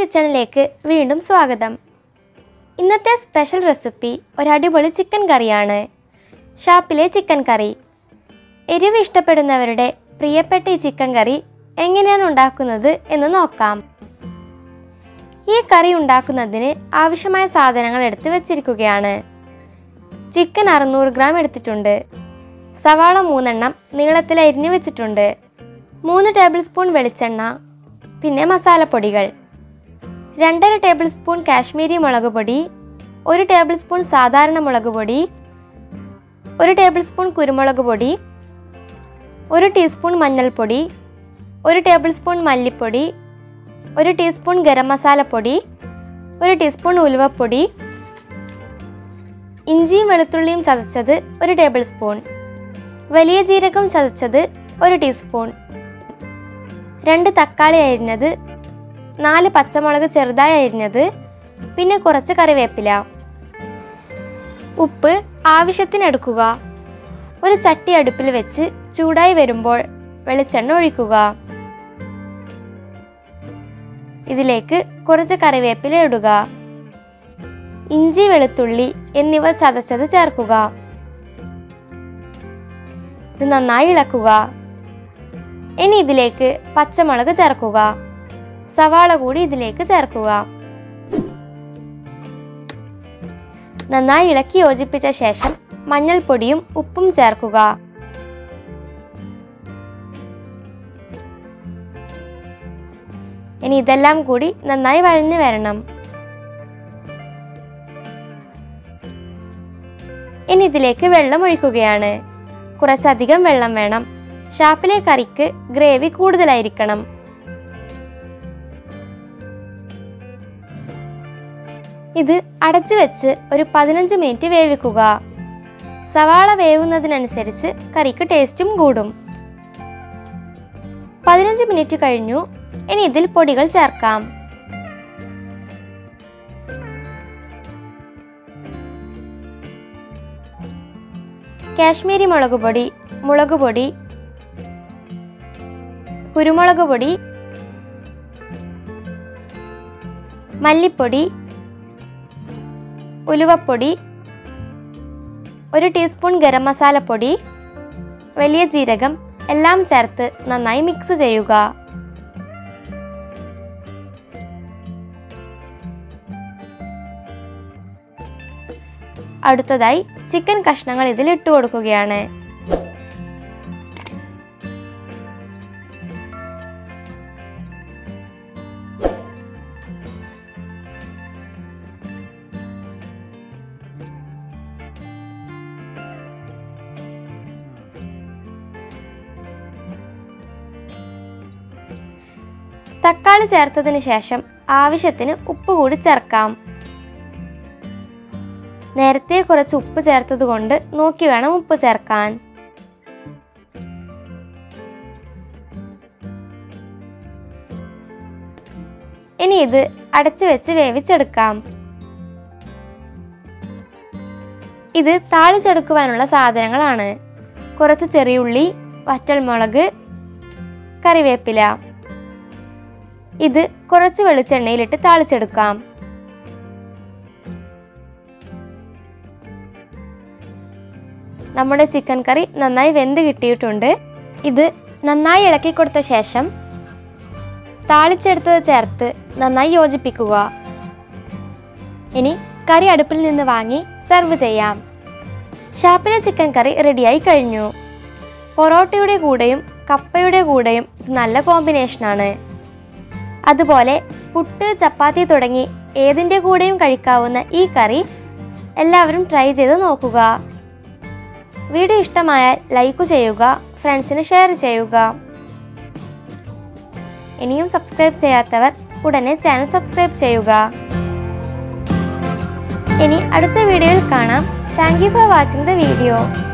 കിച്ചണിലേക്ക് വീണ്ടും സ്വാഗതം ഇന്നത്തെ സ്പെഷ്യൽ റെസിപ്പി ഒരടിപൊളി ചിക്കൻ കറിയാണ് ഷാപ്പിലെ ചിക്കൻ കറി എരിവ് ഇഷ്ടപ്പെടുന്നവരുടെ പ്രിയപ്പെട്ട ഈ ചിക്കൻ കറി എങ്ങനെയാണ് ഉണ്ടാക്കുന്നത് എന്ന് നോക്കാം ഈ കറി ഉണ്ടാക്കുന്നതിന് ആവശ്യമായ സാധനങ്ങൾ എടുത്ത് വെച്ചിരിക്കുകയാണ് ചിക്കൻ അറുന്നൂറ് ഗ്രാം എടുത്തിട്ടുണ്ട് സവാള മൂന്നെണ്ണം നീളത്തിൽ അരിഞ്ഞു വെച്ചിട്ടുണ്ട് മൂന്ന് ടേബിൾ സ്പൂൺ വെളിച്ചെണ്ണ പിന്നെ മസാലപ്പൊടികൾ രണ്ടര ടേബിൾ സ്പൂൺ കാശ്മീരി മുളക് പൊടി ഒരു ടേബിൾ സ്പൂൺ സാധാരണ മുളക് പൊടി ഒരു ടേബിൾ സ്പൂൺ കുരുമുളക് പൊടി ഒരു ടീസ്പൂൺ മഞ്ഞൾപ്പൊടി ഒരു ടേബിൾ സ്പൂൺ മല്ലിപ്പൊടി ഒരു ടീസ്പൂൺ ഗരം മസാലപ്പൊടി ഒരു ടീസ്പൂൺ ഉലുവപ്പൊടി ഇഞ്ചിയും വെളുത്തുള്ളിയും ചതച്ചത് ഒരു ടേബിൾ സ്പൂൺ വലിയ ജീരകം ചതച്ചത് ഒരു ടീസ്പൂൺ രണ്ട് തക്കാളി അരിഞ്ഞത് നാല് പച്ചമുളക് ചെറുതായി അരിഞ്ഞത് പിന്നെ കുറച്ച് കറിവേപ്പില ഉപ്പ് ആവശ്യത്തിന് എടുക്കുക ഒരു ചട്ടി അടുപ്പിൽ വെച്ച് ചൂടായി വരുമ്പോൾ വെളിച്ചെണ്ണ ഒഴിക്കുക ഇതിലേക്ക് കുറച്ച് കറിവേപ്പില ഇടുക ഇഞ്ചി വെളുത്തുള്ളി എന്നിവ ചതച്ചത് ചേർക്കുക ഇത് നന്നായി ഇളക്കുക ഇനി ഇതിലേക്ക് പച്ചമുളക് ചേർക്കുക സവാള കൂടി ഇതിലേക്ക് ചേർക്കുക നന്നായി ഇളക്കി യോജിപ്പിച്ച ശേഷം മഞ്ഞൾപ്പൊടിയും ഉപ്പും ചേർക്കുക ഇനി ഇതെല്ലാം കൂടി നന്നായി വഴഞ്ഞു വരണം ഇനി ഇതിലേക്ക് വെള്ളം ഒഴിക്കുകയാണ് കുറച്ചധികം വെള്ളം വേണം ഷാപ്പിലെ കറിക്ക് ഗ്രേവി കൂടുതലായിരിക്കണം ഇത് അടച്ചു വെച്ച് ഒരു പതിനഞ്ച് മിനിറ്റ് വേവിക്കുക സവാള വേവുന്നതിനനുസരിച്ച് കറിക്ക് ടേസ്റ്റും കൂടും പതിനഞ്ച് മിനിറ്റ് കഴിഞ്ഞു ഇനി ഇതിൽ പൊടികൾ ചേർക്കാം കാശ്മീരി മുളക് പൊടി മുളക് പൊടി കുരുമുളക് പൊടി മല്ലിപ്പൊടി ഉലുവപ്പൊടി ഒരു ടീസ്പൂൺ ഗരം മസാലപ്പൊടി വലിയ ജീരകം എല്ലാം ചേർത്ത് നന്നായി മിക്സ് ചെയ്യുക അടുത്തതായി ചിക്കൻ കഷ്ണങ്ങൾ ഇതിൽ ഇട്ട് കൊടുക്കുകയാണ് തക്കാളി ചേർത്തതിന് ശേഷം ആവശ്യത്തിന് ഉപ്പ് കൂടി ചേർക്കാം നേരത്തെ കുറച്ച് ഉപ്പ് ചേർത്തത് കൊണ്ട് നോക്കി വേണം ഉപ്പ് ചേർക്കാൻ ഇനി ഇത് അടച്ചു വെച്ച് വേവിച്ചെടുക്കാം ഇത് താളിച്ചെടുക്കുവാനുള്ള സാധനങ്ങളാണ് കുറച്ച് ചെറിയുള്ളി വറ്റൽമുളക് കറിവേപ്പില ഇത് കുറച്ച് വെളിച്ചെണ്ണയിലിട്ട് താളിച്ചെടുക്കാം നമ്മുടെ ചിക്കൻ കറി നന്നായി വെന്ത് കിട്ടിയിട്ടുണ്ട് ഇത് നന്നായി ഇളക്കി കൊടുത്ത ശേഷം താളിച്ചെടുത്തത് ചേർത്ത് നന്നായി യോജിപ്പിക്കുക ഇനി കറി അടുപ്പിൽ നിന്ന് വാങ്ങി സെർവ് ചെയ്യാം ഷാപ്പിലെ ചിക്കൻ കറി റെഡിയായി കഴിഞ്ഞു പൊറോട്ടയുടെ കൂടെയും കപ്പയുടെ കൂടെയും ഇത് നല്ല കോമ്പിനേഷനാണ് അതുപോലെ പുട്ട് ചപ്പാത്തി തുടങ്ങി ഏതിൻ്റെ കൂടെയും കഴിക്കാവുന്ന ഈ കറി എല്ലാവരും ട്രൈ ചെയ്ത് നോക്കുക വീഡിയോ ഇഷ്ടമായാൽ ലൈക്ക് ചെയ്യുക ഫ്രണ്ട്സിന് ഷെയർ ചെയ്യുക ഇനിയും സബ്സ്ക്രൈബ് ചെയ്യാത്തവർ ഉടനെ ചാനൽ സബ്സ്ക്രൈബ് ചെയ്യുക ഇനി അടുത്ത വീഡിയോയിൽ കാണാം thank you for watching the video